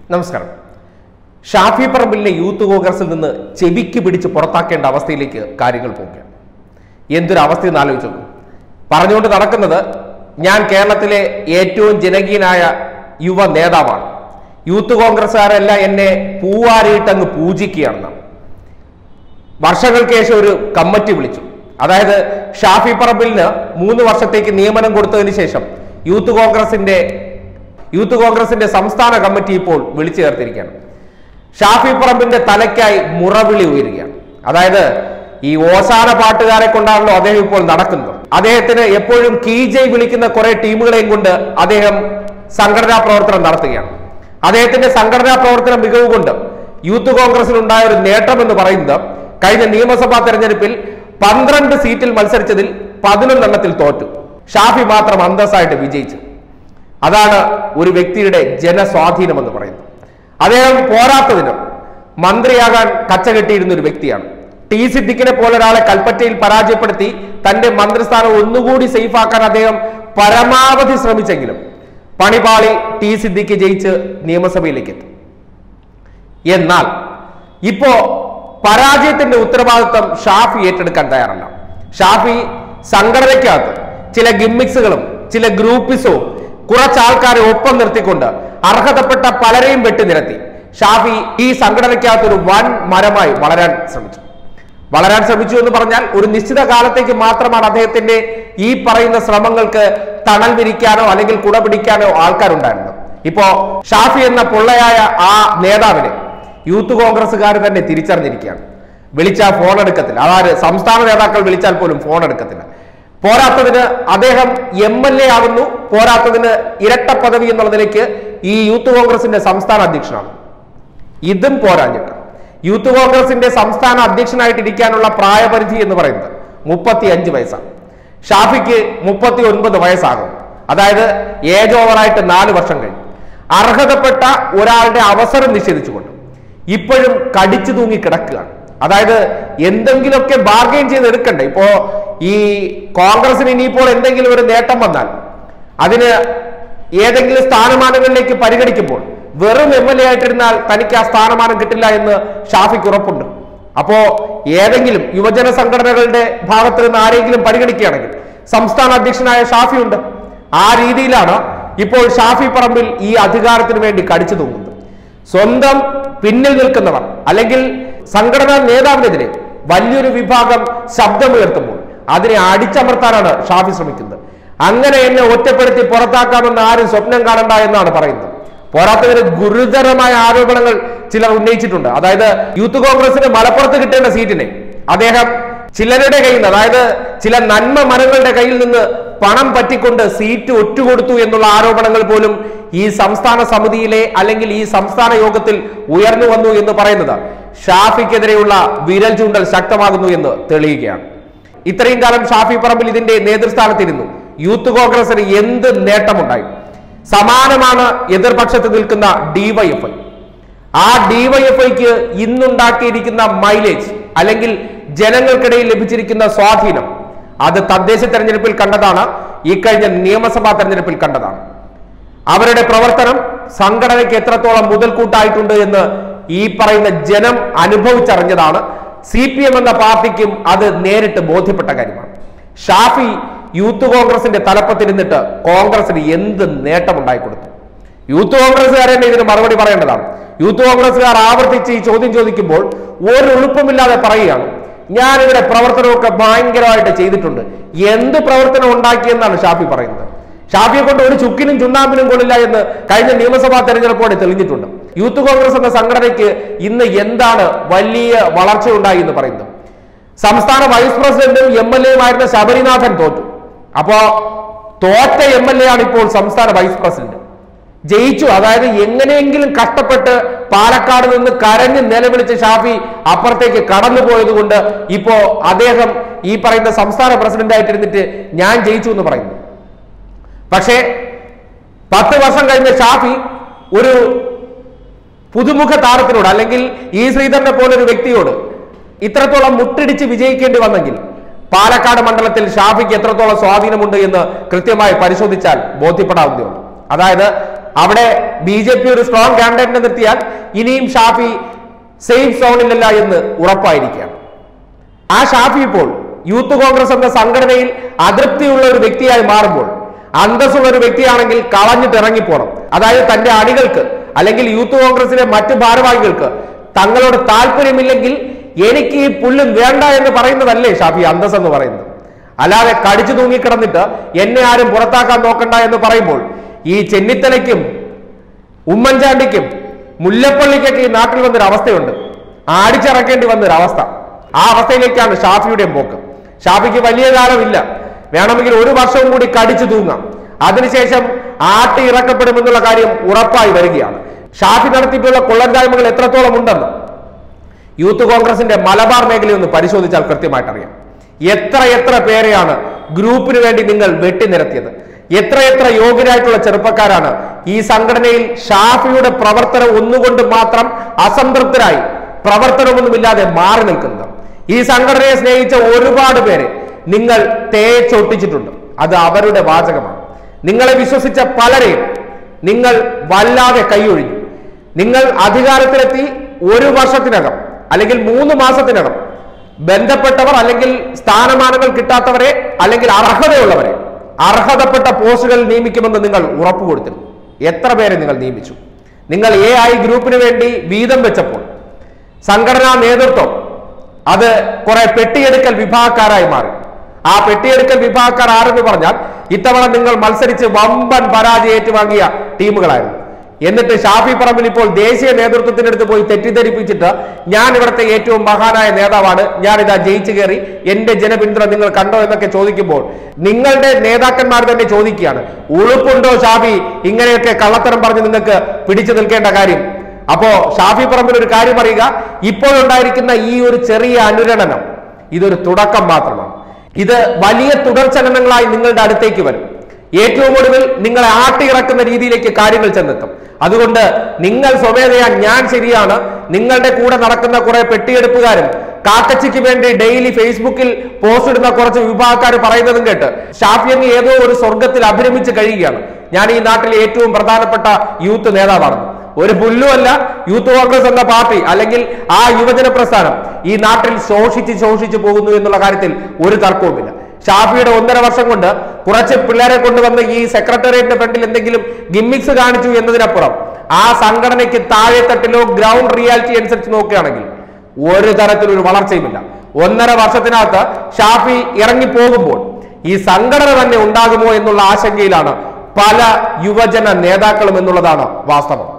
നമസ്കാരം ഷാഫി പറമ്പിലിനെ യൂത്ത് കോൺഗ്രസിൽ നിന്ന് ചെവിക്ക് പിടിച്ച് പുറത്താക്കേണ്ട അവസ്ഥയിലേക്ക് കാര്യങ്ങൾ പോവുകയാണ് എന്തൊരു അവസ്ഥയെന്ന് ആലോചിച്ചു നോക്കൂ. പറഞ്ഞുകൊണ്ട് നടക്കുന്നത് ഞാൻ കേരളത്തിലെ ഏറ്റവും ജനകീയനായ യുവ നേതാവാണ് യൂത്ത് കോൺഗ്രസ്സുകാരെല്ലാം എന്നെ പൂവാരിയിട്ടങ്ങ് പൂജിക്കുകയാണെന്നാണ് വർഷങ്ങൾക്ക് ശേഷം ഒരു കമ്മിറ്റി വിളിച്ചു അതായത് ഷാഫി പറമ്പിലിന് മൂന്ന് വർഷത്തേക്ക് നിയമനം കൊടുത്തതിന് ശേഷം യൂത്ത് കോൺഗ്രസിന്റെ യൂത്ത് കോൺഗ്രസിന്റെ സംസ്ഥാന കമ്മിറ്റി ഇപ്പോൾ വിളിച്ചു ചേർത്തിരിക്കുകയാണ് ഷാഫി പറമ്പിന്റെ തലയ്ക്കായി മുറവിളി ഉയരുകയാണ് അതായത് ഈ ഓശാന പാട്ടുകാരെ കൊണ്ടാണല്ലോ അദ്ദേഹം ഇപ്പോൾ നടക്കുന്നത് അദ്ദേഹത്തിന് എപ്പോഴും കീജയ് വിളിക്കുന്ന കുറെ ടീമുകളെയും കൊണ്ട് അദ്ദേഹം സംഘടനാ പ്രവർത്തനം നടത്തുകയാണ് അദ്ദേഹത്തിന്റെ സംഘടനാ പ്രവർത്തന മികവ് കൊണ്ട് യൂത്ത് കോൺഗ്രസിനുണ്ടായ ഒരു നേട്ടം എന്ന് പറയുന്നത് കഴിഞ്ഞ നിയമസഭാ തെരഞ്ഞെടുപ്പിൽ പന്ത്രണ്ട് സീറ്റിൽ മത്സരിച്ചതിൽ പതിനൊന്നെണ്ണത്തിൽ തോറ്റു ഷാഫി മാത്രം അന്തസ്സായിട്ട് വിജയിച്ചു അതാണ് ഒരു വ്യക്തിയുടെ ജനസ്വാധീനം എന്ന് പറയുന്നത് അദ്ദേഹം പോരാത്തതിന് മന്ത്രിയാകാൻ കച്ചകെട്ടിയിരുന്ന ഒരു വ്യക്തിയാണ് ടി സിദ്ദിഖിനെ പോലെ ഒരാളെ കൽപ്പറ്റയിൽ പരാജയപ്പെടുത്തി തന്റെ മന്ത്രിസ്ഥാനം ഒന്നുകൂടി സേഫാക്കാൻ അദ്ദേഹം പരമാവധി ശ്രമിച്ചെങ്കിലും പണിപാളി ടി സിദ്ദിഖ് ജയിച്ച് നിയമസഭയിലേക്ക് എത്തി എന്നാൽ ഇപ്പോ പരാജയത്തിന്റെ ഉത്തരവാദിത്വം ഷാഫി ഏറ്റെടുക്കാൻ തയ്യാറല്ല ഷാഫി സംഘടനയ്ക്കകത്ത് ചില ഗിമ്മിക്സുകളും ചില ഗ്രൂപ്പിസവും കുറച്ച് ആൾക്കാരെ ഒപ്പം നിർത്തിക്കൊണ്ട് അർഹതപ്പെട്ട പലരെയും വെട്ടിനിരത്തി ഷാഫി ഈ സംഘടനയ്ക്കകത്ത് ഒരു വൻ മരമായി വളരാൻ ശ്രമിച്ചു വളരാൻ ശ്രമിച്ചു എന്ന് പറഞ്ഞാൽ ഒരു നിശ്ചിത കാലത്തേക്ക് മാത്രമാണ് അദ്ദേഹത്തിന്റെ ഈ പറയുന്ന ശ്രമങ്ങൾക്ക് തണൽ വിരിക്കാനോ അല്ലെങ്കിൽ കുട പിടിക്കാനോ ആൾക്കാരുണ്ടായിരുന്നത് ഇപ്പോ ഷാഫി എന്ന പൊള്ളയായ ആ നേതാവിനെ യൂത്ത് കോൺഗ്രസ്സുകാർ തന്നെ തിരിച്ചറിഞ്ഞിരിക്കുകയാണ് വിളിച്ചാൽ ഫോൺ എടുക്കത്തില്ല അതായത് സംസ്ഥാന നേതാക്കൾ വിളിച്ചാൽ പോലും ഫോൺ എടുക്കത്തില്ല പോരാത്തതിന് അദ്ദേഹം എം എൽ എ ആകുന്നു പോരാത്തതിന് ഇരട്ട പദവി എന്നുള്ള നിലയ്ക്ക് ഈ യൂത്ത് കോൺഗ്രസിന്റെ സംസ്ഥാന അധ്യക്ഷനാണ് ഇതും പോരാഞ്ഞിട്ട് യൂത്ത് കോൺഗ്രസിന്റെ സംസ്ഥാന അധ്യക്ഷനായിട്ടിരിക്കാനുള്ള പ്രായപരിധി എന്ന് പറയുന്നത് മുപ്പത്തി അഞ്ച് വയസ്സാണ് ഷാഫിക്ക് മുപ്പത്തി ഒൻപത് വയസ്സാകും അതായത് ഏജ് ഓവറായിട്ട് നാല് വർഷം കഴിഞ്ഞു അർഹതപ്പെട്ട ഒരാളുടെ അവസരം നിഷേധിച്ചുകൊണ്ട് ഇപ്പോഴും കടിച്ചു തൂങ്ങി കിടക്കുകയാണ് അതായത് എന്തെങ്കിലുമൊക്കെ ബാർഗെയിൻ ചെയ്ത് എടുക്കണ്ടേ ഇപ്പോ ഈ കോൺഗ്രസിന് ഇനിയിപ്പോൾ എന്തെങ്കിലും ഒരു നേട്ടം വന്നാൽ അതിന് ഏതെങ്കിലും സ്ഥാനമാനങ്ങളിലേക്ക് പരിഗണിക്കുമ്പോൾ വെറും എം എൽ എ ആയിട്ടിരുന്നാൽ തനിക്ക് ആ സ്ഥാനമാനം കിട്ടില്ല എന്ന് ഷാഫിക്ക് ഉറപ്പുണ്ട് അപ്പോ ഏതെങ്കിലും യുവജന സംഘടനകളുടെ ഭാഗത്ത് നിന്ന് ആരെങ്കിലും പരിഗണിക്കുകയാണെങ്കിൽ സംസ്ഥാന അധ്യക്ഷനായ ഷാഫി ഉണ്ട് ആ രീതിയിലാണ് ഇപ്പോൾ ഷാഫി പറമ്പിൽ ഈ അധികാരത്തിന് വേണ്ടി കടിച്ചു തൂങ്ങുന്നത് സ്വന്തം പിന്നിൽ നിൽക്കുന്നവർ അല്ലെങ്കിൽ സംഘടനാ നേതാവിനെതിരെ വലിയൊരു വിഭാഗം ശബ്ദമുയർത്തുമ്പോൾ അതിനെ അടിച്ചമർത്താനാണ് ഷാഫി ശ്രമിക്കുന്നത് അങ്ങനെ എന്നെ ഒറ്റപ്പെടുത്തി പുറത്താക്കാമെന്ന് ആരും സ്വപ്നം കാണണ്ട എന്നാണ് പറയുന്നത് പോരാത്തതിന് ഗുരുതരമായ ആരോപണങ്ങൾ ചിലർ ഉന്നയിച്ചിട്ടുണ്ട് അതായത് യൂത്ത് കോൺഗ്രസിന് മലപ്പുറത്ത് കിട്ടേണ്ട സീറ്റിനെ അദ്ദേഹം ചിലരുടെ കയ്യിൽ നിന്ന് അതായത് ചില നന്മ മരങ്ങളുടെ കയ്യിൽ നിന്ന് പണം പറ്റിക്കൊണ്ട് സീറ്റ് ഒറ്റുകൊടുത്തു എന്നുള്ള ആരോപണങ്ങൾ പോലും ഈ സംസ്ഥാന സമിതിയിലെ അല്ലെങ്കിൽ ഈ സംസ്ഥാന യോഗത്തിൽ ഉയർന്നു വന്നു എന്ന് പറയുന്നത് ഷാഫിക്കെതിരെയുള്ള വിരൽ ചൂണ്ടൽ ശക്തമാകുന്നു എന്ന് തെളിയുകയാണ് ഇത്രയും കാലം ഷാഫി പറമ്പിൽ ഇതിന്റെ നേതൃസ്ഥാനത്തിരുന്നു യൂത്ത് കോൺഗ്രസിന് എന്ത് നേട്ടമുണ്ടായി സമാനമാണ് എതിർപക്ഷത്ത് നിൽക്കുന്ന ഡിവൈഎഫ്ഐ ആ ഡിവൈഎഫ്ഐക്ക് ഇന്നുണ്ടാക്കിയിരിക്കുന്ന മൈലേജ് അല്ലെങ്കിൽ ജനങ്ങൾക്കിടയിൽ ലഭിച്ചിരിക്കുന്ന സ്വാധീനം അത് തദ്ദേശ തെരഞ്ഞെടുപ്പിൽ കണ്ടതാണ് ഈ കഴിഞ്ഞ നിയമസഭാ തെരഞ്ഞെടുപ്പിൽ കണ്ടതാണ് അവരുടെ പ്രവർത്തനം സംഘടനയ്ക്ക് എത്രത്തോളം മുതൽക്കൂട്ടായിട്ടുണ്ട് എന്ന് ഈ പറയുന്ന ജനം അനുഭവിച്ചറിഞ്ഞതാണ് സി പി എം എന്ന പാർട്ടിക്കും അത് നേരിട്ട് ബോധ്യപ്പെട്ട കാര്യമാണ് ഷാഫി യൂത്ത് കോൺഗ്രസിന്റെ തലപ്പത്തിരുന്നിട്ട് കോൺഗ്രസിന് എന്ത് നേട്ടമുണ്ടായി കൊടുത്തു യൂത്ത് കോൺഗ്രസ്സുകാർ തന്നെ ഇതിന് മറുപടി പറയേണ്ടതാണ് യൂത്ത് കോൺഗ്രസ്സുകാർ ആവർത്തിച്ച് ഈ ചോദ്യം ചോദിക്കുമ്പോൾ ഒരു എളുപ്പമില്ലാതെ പറയുകയാണ് ഞാൻ ഇവിടെ പ്രവർത്തനമൊക്കെ ഭയങ്കരമായിട്ട് ചെയ്തിട്ടുണ്ട് എന്ത് പ്രവർത്തനം ഉണ്ടാക്കിയെന്നാണ് ഷാഫി പറയുന്നത് ഷാഫിയെ കൊണ്ട് ഒരു ചുക്കിനും ചുണ്ണാമ്പിനും കൊള്ളില്ല എന്ന് കഴിഞ്ഞ നിയമസഭാ തെരഞ്ഞെടുപ്പോടെ തെളിഞ്ഞിട്ടുണ്ട് യൂത്ത് കോൺഗ്രസ് എന്ന സംഘടനയ്ക്ക് ഇന്ന് എന്താണ് വലിയ വളർച്ച ഉണ്ടായി എന്ന് പറയുന്നത് സംസ്ഥാന വൈസ് പ്രസിഡന്റും എം എൽ എയുമായിരുന്ന ശബരിനാഥൻ തോറ്റു അപ്പോ തോറ്റ എം എൽ എ ആണ് ഇപ്പോൾ സംസ്ഥാന വൈസ് പ്രസിഡന്റ് ജയിച്ചു അതായത് എങ്ങനെയെങ്കിലും കഷ്ടപ്പെട്ട് പാലക്കാട് നിന്ന് കരഞ്ഞ് നിലവിളിച്ച് ഷാഫി അപ്പുറത്തേക്ക് കടന്നു പോയത് കൊണ്ട് ഇപ്പോ അദ്ദേഹം ഈ പറയുന്ന സംസ്ഥാന പ്രസിഡന്റ് ആയിട്ടിരുന്നിട്ട് ഞാൻ ജയിച്ചു എന്ന് പറയുന്നു പക്ഷേ പത്ത് വർഷം കഴിഞ്ഞ ഷാഫി ഒരു പുതുമുഖ താരത്തിനോട് അല്ലെങ്കിൽ ഈ ശ്രീധരനെ പോലെ ഒരു വ്യക്തിയോട് ഇത്രത്തോളം മുട്ടിടിച്ച് വിജയിക്കേണ്ടി വന്നെങ്കിൽ പാലക്കാട് മണ്ഡലത്തിൽ ഷാഫിക്ക് എത്രത്തോളം സ്വാധീനമുണ്ട് എന്ന് കൃത്യമായി പരിശോധിച്ചാൽ ബോധ്യപ്പെടാവുന്നതാണ് അതായത് അവിടെ ബി ജെ പി ഒരു സ്ട്രോങ് കാൻഡിഡേറ്റിനെ നിർത്തിയാൽ ഇനിയും ഷാഫി സേഫ് സോണിലല്ല എന്ന് ഉറപ്പായിരിക്കുകയാണ് ആ ഷാഫി ഇപ്പോൾ യൂത്ത് കോൺഗ്രസ് എന്ന സംഘടനയിൽ അതൃപ്തിയുള്ള ഒരു വ്യക്തിയായി മാറുമ്പോൾ അന്തസ്സുള്ള ഒരു വ്യക്തിയാണെങ്കിൽ കളഞ്ഞിട്ട് ഇറങ്ങിപ്പോണം അതായത് തന്റെ അണികൾക്ക് അല്ലെങ്കിൽ യൂത്ത് കോൺഗ്രസിലെ മറ്റ് ഭാരവാഹികൾക്ക് തങ്ങളോട് താല്പര്യമില്ലെങ്കിൽ എനിക്ക് ഈ പുല്ലും വേണ്ട എന്ന് പറയുന്നതല്ലേ ഷാഫി അന്തസ് എന്ന് പറയുന്നത് അല്ലാതെ കടിച്ചു തൂങ്ങിക്കിടന്നിട്ട് എന്നെ ആരും പുറത്താക്കാൻ നോക്കണ്ട എന്ന് പറയുമ്പോൾ ഈ ചെന്നിത്തലയ്ക്കും ഉമ്മൻചാണ്ടിക്കും മുല്ലപ്പള്ളിക്കൊക്കെ ഈ നാട്ടിൽ വന്നൊരു അവസ്ഥയുണ്ട് ആടിച്ചിറക്കേണ്ടി വന്നൊരു അവസ്ഥ ആ അവസ്ഥയിലേക്കാണ് ഷാഫിയുടെ പോക്ക് ഷാഫിക്ക് വലിയ കാലമില്ല വേണമെങ്കിൽ ഒരു വർഷവും കൂടി കടിച്ചു തൂങ്ങാം അതിനുശേഷം ആട്ടി ഇറക്കപ്പെടുമെന്നുള്ള കാര്യം ഉറപ്പായി വരികയാണ് ഷാഫി നടത്തിയിട്ടുള്ള കൊള്ളരുതായ്മകൾ എത്രത്തോളം ഉണ്ടെന്ന് യൂത്ത് കോൺഗ്രസിന്റെ മലബാർ മേഖലയൊന്ന് പരിശോധിച്ചാൽ കൃത്യമായിട്ട് അറിയാം എത്ര എത്ര പേരെയാണ് ഗ്രൂപ്പിന് വേണ്ടി നിങ്ങൾ വെട്ടിനിരത്തിയത് എത്ര എത്ര യോഗ്യരായിട്ടുള്ള ചെറുപ്പക്കാരാണ് ഈ സംഘടനയിൽ ഷാഫിയുടെ പ്രവർത്തനം ഒന്നുകൊണ്ട് മാത്രം അസംതൃപ്തരായി പ്രവർത്തനമൊന്നുമില്ലാതെ മാറി നിൽക്കുന്നത് ഈ സംഘടനയെ സ്നേഹിച്ച ഒരുപാട് പേരെ നിങ്ങൾ തേച്ചൊട്ടിച്ചിട്ടുണ്ട് അത് അവരുടെ വാചകമാണ് നിങ്ങളെ വിശ്വസിച്ച പലരെയും നിങ്ങൾ വല്ലാതെ കൈയൊഴിഞ്ഞു നിങ്ങൾ അധികാരത്തിലെത്തി ഒരു വർഷത്തിനകം അല്ലെങ്കിൽ മൂന്ന് മാസത്തിനകം ബന്ധപ്പെട്ടവർ അല്ലെങ്കിൽ സ്ഥാനമാനങ്ങൾ കിട്ടാത്തവരെ അല്ലെങ്കിൽ അർഹതയുള്ളവരെ അർഹതപ്പെട്ട പോസ്റ്റുകൾ നിയമിക്കുമെന്ന് നിങ്ങൾ ഉറപ്പു കൊടുത്തിരുന്നു എത്ര പേരെ നിങ്ങൾ നിയമിച്ചു നിങ്ങൾ എ ഐ ഗ്രൂപ്പിന് വേണ്ടി വീതം വെച്ചപ്പോൾ സംഘടനാ നേതൃത്വം അത് കുറെ പെട്ടിയെടുക്കൽ വിഭാഗക്കാരായി മാറി ആ പെട്ടിയെടുക്കൽ വിഭാഗക്കാർ ആരെന്ന് പറഞ്ഞാൽ ഇത്തവണ നിങ്ങൾ മത്സരിച്ച് വമ്പൻ പരാജയം ഏറ്റുവാങ്ങിയ ടീമുകളായിരുന്നു എന്നിട്ട് ഷാഫി പറമ്പിൽ ഇപ്പോൾ ദേശീയ നേതൃത്വത്തിനടുത്ത് പോയി തെറ്റിദ്ധരിപ്പിച്ചിട്ട് ഞാൻ ഇവിടുത്തെ ഏറ്റവും മഹാനായ നേതാവാണ് ഞാൻ ഇതാ ജയിച്ചു കയറി എന്റെ ജനപിന്തുണ നിങ്ങൾ കണ്ടോ എന്നൊക്കെ ചോദിക്കുമ്പോൾ നിങ്ങളുടെ നേതാക്കന്മാർ തന്നെ ചോദിക്കുകയാണ് ഉളുപ്പുണ്ടോ ഷാഫി ഇങ്ങനെയൊക്കെ കള്ളത്തരം പറഞ്ഞ് നിങ്ങൾക്ക് പിടിച്ചു നിൽക്കേണ്ട കാര്യം അപ്പോ ഷാഫി പറമ്പിൽ ഒരു കാര്യം അറിയുക ഇപ്പോഴുണ്ടായിരിക്കുന്ന ഈ ഒരു ചെറിയ അനുരണനം ഇതൊരു തുടക്കം മാത്രമാണ് ഇത് വലിയ തുടർചലനങ്ങളായി നിങ്ങളുടെ അടുത്തേക്ക് വരും ഏറ്റവും ഒടുവിൽ നിങ്ങളെ ആട്ടിയിറക്കുന്ന രീതിയിലേക്ക് കാര്യങ്ങൾ ചെന്നെത്തും അതുകൊണ്ട് നിങ്ങൾ സ്വമേധയാ ഞാൻ ശരിയാണ് നിങ്ങളുടെ കൂടെ നടക്കുന്ന കുറെ പെട്ടിയെടുപ്പുകാരും കാക്കച്ചിക്ക് വേണ്ടി ഡെയിലി ഫേസ്ബുക്കിൽ പോസ്റ്റ് ഇടുന്ന കുറച്ച് വിഭാഗക്കാർ പറയുന്നതും കേട്ട് ഷാഫി അങ്ങ് ഏതോ ഒരു സ്വർഗത്തിൽ അഭിരമിച്ച് കഴിയുകയാണ് ഞാൻ ഈ നാട്ടിലെ ഏറ്റവും പ്രധാനപ്പെട്ട യൂത്ത് നേതാവാണ് ഒരു പുല്ലുമല്ല യൂത്ത് കോൺഗ്രസ് എന്ന പാർട്ടി അല്ലെങ്കിൽ ആ യുവജന പ്രസ്ഥാനം ഈ നാട്ടിൽ ശോഷിച്ച് ശോഷിച്ച് പോകുന്നു എന്നുള്ള കാര്യത്തിൽ ഒരു തർക്കവുമില്ല ഷാഫിയുടെ ഒന്നര വർഷം കൊണ്ട് കുറച്ച് പിള്ളേരെ കൊണ്ടുവന്ന് ഈ സെക്രട്ടേറിയറ്റിന്റെ ഫ്രണ്ടിൽ എന്തെങ്കിലും ഗിമ്മിക്സ് കാണിച്ചു എന്നതിനപ്പുറം ആ സംഘടനയ്ക്ക് താഴെത്തട്ടിലോ ഗ്രൗണ്ട് റിയാലിറ്റി അനുസരിച്ച് നോക്കുകയാണെങ്കിൽ ഒരു തരത്തിലൊരു വളർച്ചയുമില്ല ഒന്നര വർഷത്തിനകത്ത് ഷാഫി ഇറങ്ങി പോകുമ്പോൾ ഈ സംഘടന തന്നെ ഉണ്ടാകുമോ എന്നുള്ള ആശങ്കയിലാണ് പല യുവജന നേതാക്കളും എന്നുള്ളതാണ് വാസ്തവം